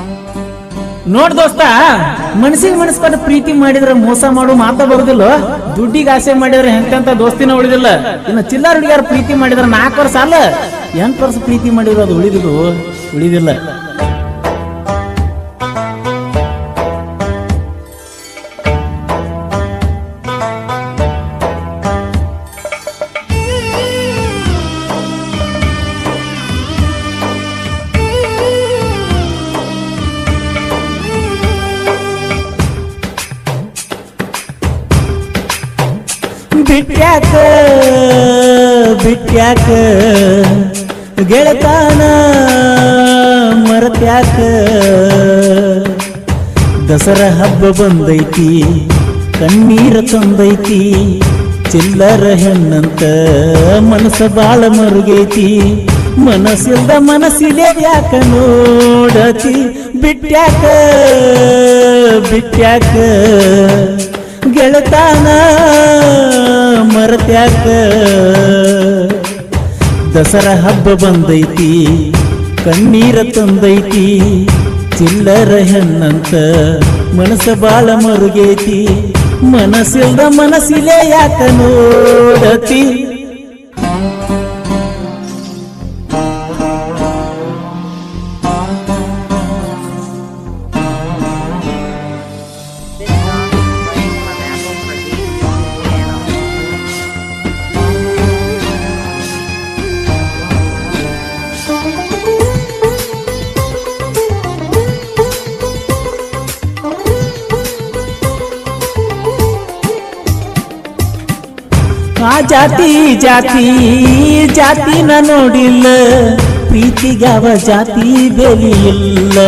ನೋಡ್ ದೋಸ್ತ ಮನಸ್ಸಿಗೆ ಮನಸ್ ಕೊಟ್ಟು ಪ್ರೀತಿ ಮಾಡಿದ್ರೆ ಮೋಸ ಮಾಡು ಮಾತಾ ಬರುದಿಲ್ಲ ದುಡ್ಡಿಗೆ ಆಸೆ ಮಾಡಿದ್ರೆ ಎಂತೆಂತ ದೋಸ್ತಿನ ಉಳಿದಿಲ್ಲ ಇನ್ನು ಚಿಲ್ಲರ್ ಹುಡುಗಿಯಾರ ಪ್ರೀತಿ ಮಾಡಿದ್ರೆ ನಾಲ್ಕು ವರ್ಷ ಅಲ್ಲ ಎಂಟು ವರ್ಷ ಪ್ರೀತಿ ಮಾಡಿದ್ರು ಅದು ಉಳಿದಿದ್ದು ಉಳಿದಿಲ್ಲ ಬಿಟ್ಯಾಕ ಬಿಟ್ಯಾಕ ಗೆಳತಾನ ಮರತ್ಯಾಕ ದಸರಾ ಹಬ್ಬ ಬಂದೈತಿ ಕಣ್ಣೀರ ತಂದೈತಿ ಚಿಲ್ಲರ ಹೆಣ್ಣಂತ ಮನಸ್ಸ ಬಾಳ ಮರುಗೈತಿ ಮನಸ್ಸಿಲ್ದ ಮನಸ್ಸಿಲೆ ಯಾಕ ನೋಡತಿ ಬಿಟ್ಯಾಕ ಬಿಟ್ಯಾಕ ಗೆಳತಾನ ಮರತ್ಯಾಕ ದಸರಾ ಹಬ್ಬ ಬಂದೈತಿ ಕಣ್ಣೀರ ತಂದೈತಿ ಚಿಲ್ಲರ ಹೆಣ್ಣಂತ ಮನಸ್ಸ ಬಾಳ ಮರುಗೈತಿ ಮನಸ್ಸಿಲ್ದ ಮನಸ್ಸಿಲೆ ಯಾಕ ನೋಡತಿ This song is playing from Apple Produce Channel. ಆ ಜಾತಿ ಈ ಜಾತಿ ಜಾತಿನ ನೋಡಿಲ್ಲ ಪ್ರೀತಿಗಾವ ಜಾತಿ ಬೆಲೆಯಿಲ್ಲ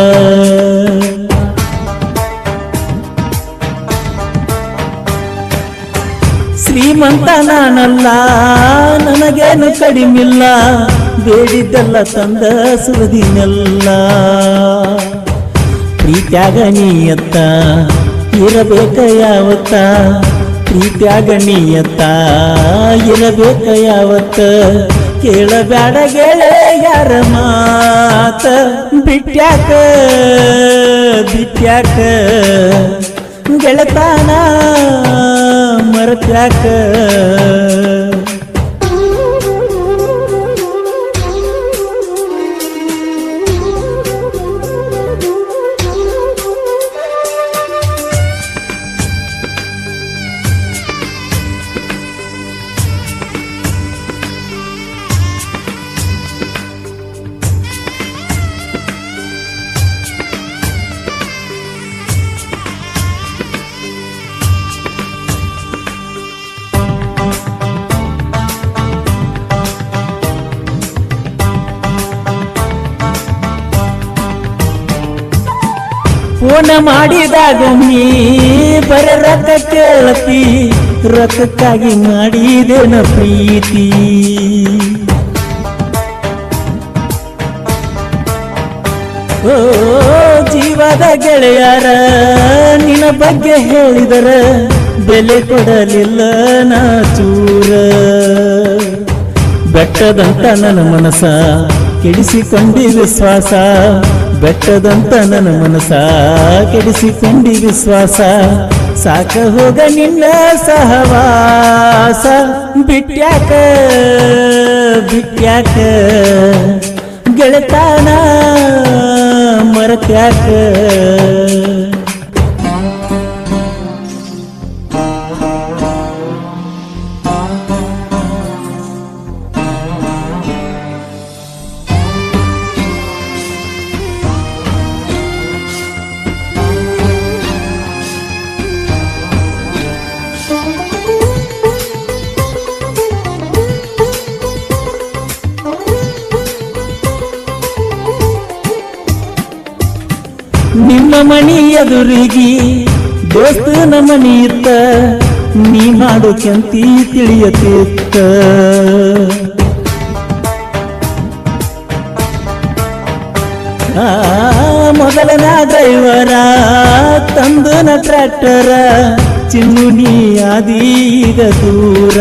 ಶ್ರೀಮಂತ ನಾನಲ್ಲ ನನಗೇನು ಕಡಿಮಿಲ್ಲ ಬೇಡಿದ್ದೆಲ್ಲ ತಂದ ಸುರದಿನೆಲ್ಲ ಪ್ರೀತ್ಯಾಗ ನೀಯತ್ತ ಇರಬೇಕ ಯಾವತ್ತ ಪ್ರೀತ್ಯಾಗ ನೀಯತ್ತ ಇರಬೇಕ ಯಾವತ್ತ ಕೇಳಬ್ಯಾಡ ಗೆಳೆಯರ ಮಾತ ಬಿಟ್ಯಾಕ ಬಿಟ್ಯಾಕ ಗೆಳತಾನ ಮರತ್ಯಾಕ ಫೋನ ಮಾಡಿದಾಗೊಮ್ಮಿ ಬರ ರೊಕ್ಕ ಕೇಳತಿ ರೊಕ್ಕಕ್ಕಾಗಿ ಮಾಡಿದೇನ ಪ್ರೀತಿ ಓ ಜೀವದ ಗೆಳೆಯರ ನಿನ್ನ ಬಗ್ಗೆ ಹೇಳಿದರ ಬೆಲೆ ಕೊಡಲಿಲ್ಲ ನಾ ಚೂರ ಬೆಟ್ಟದಂತ ನನ್ನ ಮನಸ ಕೆಡಿಸಿಕೊಂಡಿ ವಿಶ್ವಾಸ ಬೆಟ್ಟದಂತ ನನ್ನ ಮನಸ ಕೆಡಿಸಿಕೊಂಡಿ ವಿಶ್ವಾಸ ಸಾಕ ಹೋಗ ನಿನ್ನ ಸಹವಾಸ ಬಿಟ್ಯಾಕ ಬಿಟ್ಯಾಕ ಗೆಳತಾನ ಮರತ್ಯಾಕ ನಿಮ್ಮ ಮನಿ ಎದುರಿಗೆ ದೋಸ್ತನ ಮನಿ ಇತ್ತ ನೀ ಮಾಡು ಕೆಂತಿ ತಿಳಿಯತಿತ್ತ ಆ, ಮೊದಲನ ಡ್ರೈವರ ತಂದನ ಟ್ರ್ಯಾಕ್ಟರ ಚಿನ್ನು ನೀ ಆದೀಗ ದೂರ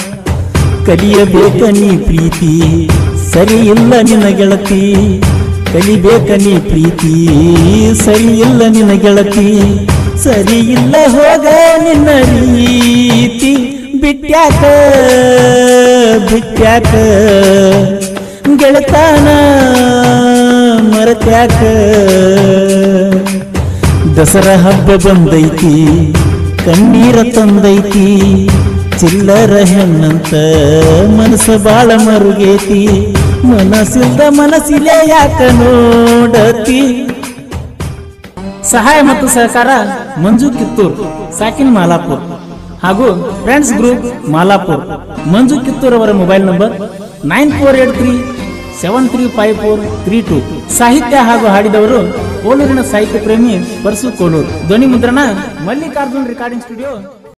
ಕಲಿಯಬೇಕ ನೀ ಪ್ರೀತಿ ಸರಿ ಇಲ್ಲ ನಿನ್ನ ಗೆಳತಿ ಕಲಿಬೇಕ ನೀ ಪ್ರೀತಿ ಸರಿ ಇಲ್ಲ ನಿನ್ನ ಗೆಳತಿ ಸರಿ ಇಲ್ಲ ಹೋಗ ನಿನ್ನ ರೀತಿ ಬಿಟ್ಯಾಕ ಬಿಟ್ಯಾಕ ಗೆಳತಾನ ಮರತ್ಯಾಕ ದಸರಾ ಹಬ್ಬ ಬಂದೈತಿ ಕಣ್ಣೀರ ತಂದೈತಿ ಚಿಲ್ಲರ ಹೆಣ್ಣಂತ ಮನಸ್ಸ ಬಾಳ ಮರುಗೈತಿ ಮನಸ್ಸಿಲ್ದ ಮನಸ್ಸಿಲೆ ಯಾಕ ನೋಡತಿ ಸಹಾಯ ಮತ್ತು ಸಹಕಾರ ಮಂಜು ಕಿತ್ತೂರ್ ಸಾಕಿನ್ ಮಾಲಾಪುರ್ ಹಾಗೂ ಫ್ರೆಂಡ್ಸ್ ಗ್ರೂಪ್ ಮಾಲಾಪುರ್ ಮಂಜು ಕಿತ್ತೂರ್ ಅವರ mobile number nine four eight three seven three five four three two ಸಾಹಿತ್ಯ ಹಾಗೂ ಹಾಡಿದವರು ಕೋಲೂರಿನ ಸಾಹಿತ್ಯ ಪ್ರೇಮಿ ಪರಸು ಕೋಲೂರು ಧ್ವನಿ ಮುದ್ರಣ ಮಲ್ಲಿಕಾರ್ಜುನ್ ರೆಕಾರ್ಡಿಂಗ್ ಸ್ಟುಡಿಯೋ